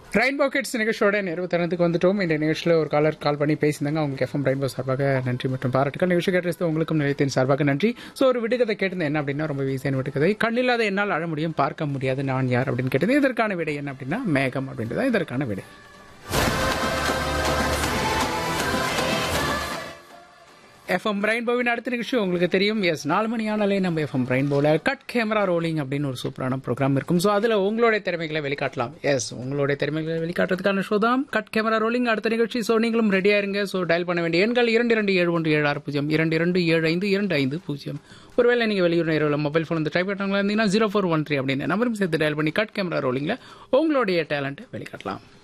rainbow kids நிகழ்ச்சியோட நிறைவு தருணத்துக்கு வந்துட்டோம் இந்த நிகழ்ச்சியில் ஒரு காலர் கால் பண்ணி பேசியிருந்தாங்க அவங்களுக்கு எஃப்எம் ரெயின்போ சார்பாக நன்றி மற்றும் பாராட்டுகள் நிகழ்ச்சி கேட்டு உங்களுக்கும் நிலையத்தின் சார்பாக நன்றி ஸோ ஒரு விடுகதை கேட்டது என்ன அப்படின்னா ரொம்ப ஈஸியான விடுகதை கண்ணில்லாத என்னால் அழ முடியும் பார்க்க முடியாது நான் யார் அப்படின்னு கேட்டது இதற்கான விடை என்ன அப்படின்னா மேகம் அப்படின்றது இதற்கான விடை எஃப்எம் ரெயின்போவின் அடுத்த நிகழ்ச்சி உங்களுக்கு தெரியும் எஸ் நாலு மணி ஆனாலே நம்ம எஃப்எம் ரெயின்போல கட் கேமரா ரோலிங் அப்படின்னு ஒரு சூப்பரான ப்ரோக்ராம் இருக்கும் ஸோ அதில் உங்களுடைய திறமைகளை வெளிக்காட்டலாம் எஸ் உங்களுடைய திறமைகளை வெளிக்காட்டுறதுக்கான ஷோ தான் கட் கேமரா ரோலிங் அடுத்த நிகழ்ச்சி ஸோ நீங்களும் ரெடியாக இருங்க ஸோ டயல் பண்ண வேண்டிய எண்கள் இரண்டு இரண்டு ஏழு ஒன்று ஏழு ஆறு பூஜ்ஜியம் இரண்டு இரண்டு ஏழு ஐந்து இரண்டு ஐந்து பூஜ்ஜியம் ஒருவேளை நீங்கள் வெளியூர் நேரில் மொபைல் ஃபோன் வந்து டைப் பண்ணவங்களா இருந்தீங்கன்னா ஜீரோ ஃபோர் ஒன் த்ரீ அப்படின்னு நம்பரும் சேர்த்து டயல் பண்ணி கட் கேமரா ரோலிங்கில் உங்களுடைய டேலண்ட்டை வெளிக்காட்டலாம்